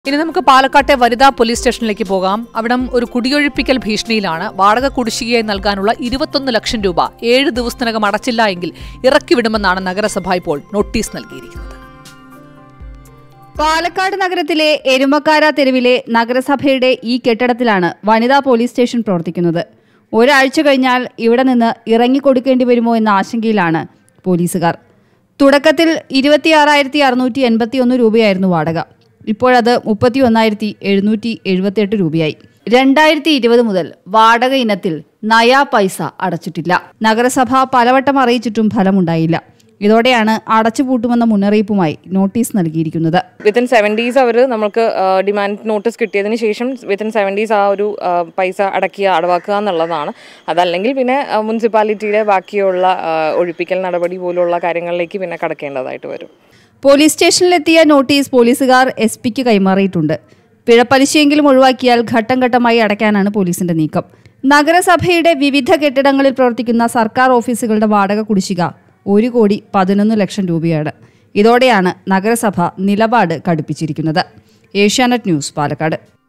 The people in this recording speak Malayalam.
ഇനി നമുക്ക് പാലക്കാട്ടെ വനിതാ പോലീസ് സ്റ്റേഷനിലേക്ക് പോകാം അവിടം ഒരു കുടിയൊഴിപ്പിക്കൽ ഭീഷണിയിലാണ് വാടക കുടിശ്ശികയായി നൽകാനുള്ള ഇരുപത്തൊന്ന് ലക്ഷം രൂപ ഏഴ് ദിവസത്തിനകം അടച്ചില്ല എങ്കിൽ ഇറക്കിവിടുമെന്നാണ് നഗരസഭ ഇപ്പോൾ നോട്ടീസ് നൽകിയിരിക്കുന്നത് പാലക്കാട് നഗരത്തിലെ എരുമക്കാര തെരുവിലെ നഗരസഭയുടെ ഈ കെട്ടിടത്തിലാണ് വനിതാ പോലീസ് സ്റ്റേഷൻ പ്രവർത്തിക്കുന്നത് ഒരാഴ്ച കഴിഞ്ഞാൽ ഇവിടെ നിന്ന് ഇറങ്ങിക്കൊടുക്കേണ്ടി വരുമോ എന്ന ആശങ്കയിലാണ് പോലീസുകാർ തുടക്കത്തിൽ ഇരുപത്തിയാറായിരത്തി അറുന്നൂറ്റി എൺപത്തി ഒന്ന് രൂപയായിരുന്നു വാടക ഇപ്പോഴത് മുപ്പത്തി ഒന്നായിരത്തി എഴുന്നൂറ്റി എഴുപത്തിയെട്ട് രൂപയായി രണ്ടായിരത്തി ഇരുപത് മുതൽ വാടക ഇനത്തിൽ നയാ പൈസ അടച്ചിട്ടില്ല നഗരസഭ പലവട്ടം അറിയിച്ചിട്ടും ഫലമുണ്ടായില്ല ഇതോടെയാണ് അടച്ചുപൂട്ടുമെന്ന മുന്നറിയിപ്പുമായി നോട്ടീസ് നൽകിയിരിക്കുന്നത് വിത്തിൻ സെവൻ ഡേയ്സ് അവർ നമുക്ക് ഡിമാൻഡ് നോട്ടീസ് കിട്ടിയതിന് ശേഷം വിത്തിൻ സെവൻ ഡേയ്സ് ആ ഒരു ആ, പൈസ അടക്കുക അടവാക്കുക എന്നുള്ളതാണ് അതല്ലെങ്കിൽ പിന്നെ മുനിസിപ്പാലിറ്റിയുടെ ബാക്കിയുള്ള ആ, ഒഴിപ്പിക്കൽ നടപടി പോലുള്ള കാര്യങ്ങളിലേക്ക് പിന്നെ കടക്കേണ്ടതായിട്ട് വരും പോലീസ് സ്റ്റേഷനിലെത്തിയ നോട്ടീസ് പോലീസുകാർ എസ് പിക്ക് കൈമാറിയിട്ടുണ്ട് പിഴപ്പലിശയെങ്കിലും ഒഴിവാക്കിയാൽ ഘട്ടം ഘട്ടമായി അടയ്ക്കാനാണ് പോലീസിന്റെ നീക്കം നഗരസഭയുടെ വിവിധ കെട്ടിടങ്ങളിൽ പ്രവർത്തിക്കുന്ന സർക്കാർ ഓഫീസുകളുടെ വാടക കുടിശ്ശിക ഒരു കോടി പതിനൊന്ന് ലക്ഷം രൂപയാണ് ഇതോടെയാണ് നഗരസഭ നിലപാട് കടുപ്പിച്ചിരിക്കുന്നത് ഏഷ്യാനെറ്റ് ന്യൂസ് പാലക്കാട്